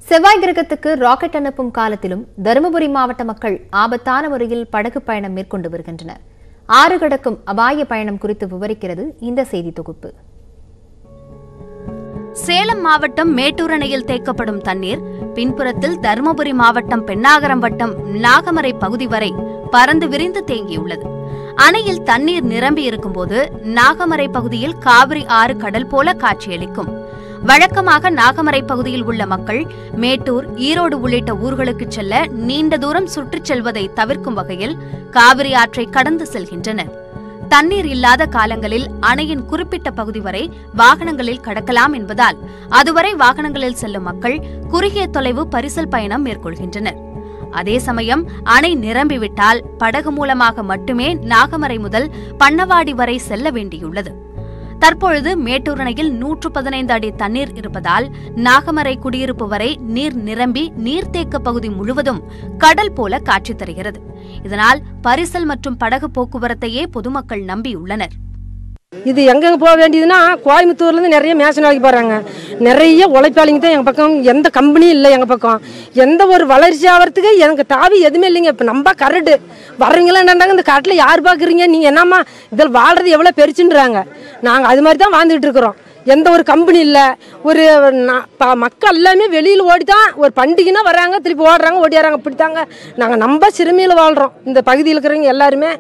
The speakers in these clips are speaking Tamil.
செவ்வாய் கிரகத்துக்கு ராக்கெட் அனுப்பும் காலத்திலும் தருமபுரி மாவட்ட மக்கள் ஆபத்தான முறையில் படகு பயணம் மேற்கொண்டு வருகின்றனர் ஆறு கடக்கும் அபாய பயணம் குறித்து விவரிக்கிறது இந்த செய்தி தொகுப்பு சேலம் மாவட்டம் மேட்டூர் அணையில் தேக்கப்படும் தண்ணீர் பின்புறத்தில் தருமபுரி மாவட்டம் பெண்ணாகரம் வட்டம் நாகமரை பகுதி வரை பறந்து விரிந்து தேங்கியுள்ளது அணையில் தண்ணீர் நிரம்பி இருக்கும்போது நாகமரை பகுதியில் காவிரி ஆறு கடல் போல காட்சியளிக்கும் வழக்கமாக நாகமரை பகுதியில் உள்ள மக்கள் மேட்டூர் ஈரோடு உள்ளிட்ட ஊர்களுக்கு செல்ல நீண்ட தூரம் சுற்றிச் செல்வதை தவிர்க்கும் வகையில் காவிரி ஆற்றை கடந்து செல்கின்றனர் தண்ணீர் இல்லாத காலங்களில் அணையின் குறிப்பிட்ட பகுதி வரை வாகனங்களில் கடக்கலாம் என்பதால் அதுவரை வாகனங்களில் செல்லும் மக்கள் குறுகிய தொலைவு பரிசல் பயணம் மேற்கொள்கின்றனர் அதே சமயம் அணை நிரம்பிவிட்டால் படகு மூலமாக மட்டுமே நாகமரை முதல் பண்ணவாடி வரை செல்ல வேண்டியுள்ளது தற்பொழுது மேட்டூர் அணையில் நூற்று பதினைந்து அடி தண்ணீர் இருப்பதால் நாகமரை குடியிருப்பு வரை நீர் நிரம்பி நீர்த்தேக்க பகுதி முழுவதும் கடல் போல காட்சி தருகிறது இதனால் பரிசல் மற்றும் படகு போக்குவரத்தையே பொதுமக்கள் நம்பியுள்ளனர் இது எங்கெங்க போக வேண்டியதுன்னா கோயம்புத்தூர்லேருந்து நிறைய மேசன் வேலைக்கு போகிறாங்க நிறைய உழைப்பாளிங்க தான் எங்கள் பக்கம் எந்த கம்பெனியும் இல்லை எங்கள் பக்கம் எந்த ஒரு வளர்ச்சி ஆகிறதுக்கு எனக்கு தாவி எதுவுமே இல்லைங்க இப்போ நம்ம கரடு வர்றீங்களா என்னண்டாங்க இந்த காட்டில் யார் பார்க்குறீங்க நீங்கள் என்னம்மா இதில் வாழ்றது எவ்வளோ பெருசுன்றாங்க நாங்கள் அது மாதிரி தான் வாழ்ந்துட்டு இருக்கிறோம் எந்த ஒரு கம்பெனி இல்லை ஒரு நா- ப- மக்கள் எல்லாமே வெளியில் ஓடி தான் ஒரு பண்டிகைனா வராங்க திருப்பி ஓடுறாங்க ஓடியாராங்க இப்படி தாங்க நாங்கள் நம்ம சிறுமியில் வாழ்கிறோம் இந்த பகுதியில் இருக்கிறவங்க எல்லாருமே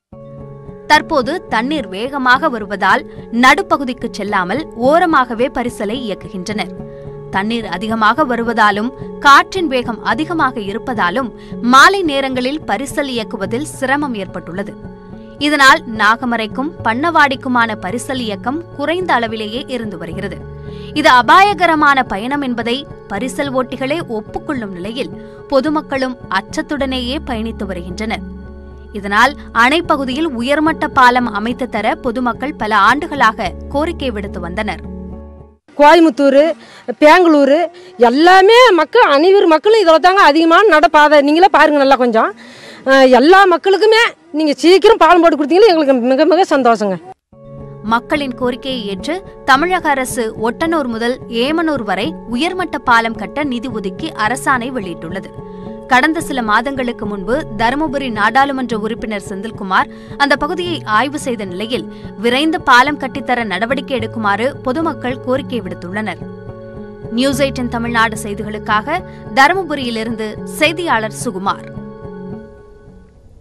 தற்போது தண்ணீர் வேகமாக வருவதால் நடுப்பகுதிக்கு செல்லாமல் ஓரமாகவே பரிசலை இயக்குகின்றனர் தண்ணீர் அதிகமாக வருவதாலும் காற்றின் வேகம் அதிகமாக இருப்பதாலும் மாலை நேரங்களில் பரிசல் இயக்குவதில் சிரமம் ஏற்பட்டுள்ளது இதனால் நாகமரைக்கும் பண்ணவாடிக்குமான பரிசல் இயக்கம் குறைந்த அளவிலேயே இருந்து வருகிறது இது அபாயகரமான பயணம் என்பதை பரிசல் ஓட்டிகளே ஒப்புக்கொள்ளும் நிலையில் பொதுமக்களும் அச்சத்துடனேயே பயணித்து வருகின்றனர் இதனால் அணைப்பகுதியில் உயர்மட்ட பாலம் அமைத்து தர பொதுமக்கள் பல ஆண்டுகளாக கோரிக்கை விடுத்து வந்தனர் கோயம்புத்தூர் பெங்களூர் எல்லாமே மக்கள் அனைவர் மக்களும் இதில் தாங்க அதிகமான நடப்பாதை நீங்களே பாருங்க நல்லா கொஞ்சம் அஹ் எல்லா மக்களுக்குமே நீங்கள் சீக்கிரம் பாலம் போட்டு கொடுத்தீங்கன்னா எங்களுக்கு மிக மிக சந்தோஷங்க மக்களின் கோரிக்கையை ஏற்று தமிழக அரசு ஒட்டனூர் முதல் ஏமனூர் வரை உயர்மட்ட பாலம் கட்ட நிதி ஒதுக்கி அரசாணை வெளியிட்டுள்ளது கடந்த சில மாதங்களுக்கு முன்பு தருமபுரி நாடாளுமன்ற உறுப்பினர் செந்தில்குமார் அந்த பகுதியை ஆய்வு செய்த நிலையில் விரைந்து பாலம் கட்டித்தர நடவடிக்கை எடுக்குமாறு பொதுமக்கள் கோரிக்கை விடுத்துள்ளனர் நியூஸ் எயிட்டின் தமிழ்நாடு செய்திகளுக்காக தருமபுரியிலிருந்து செய்தியாளர் சுகுமார்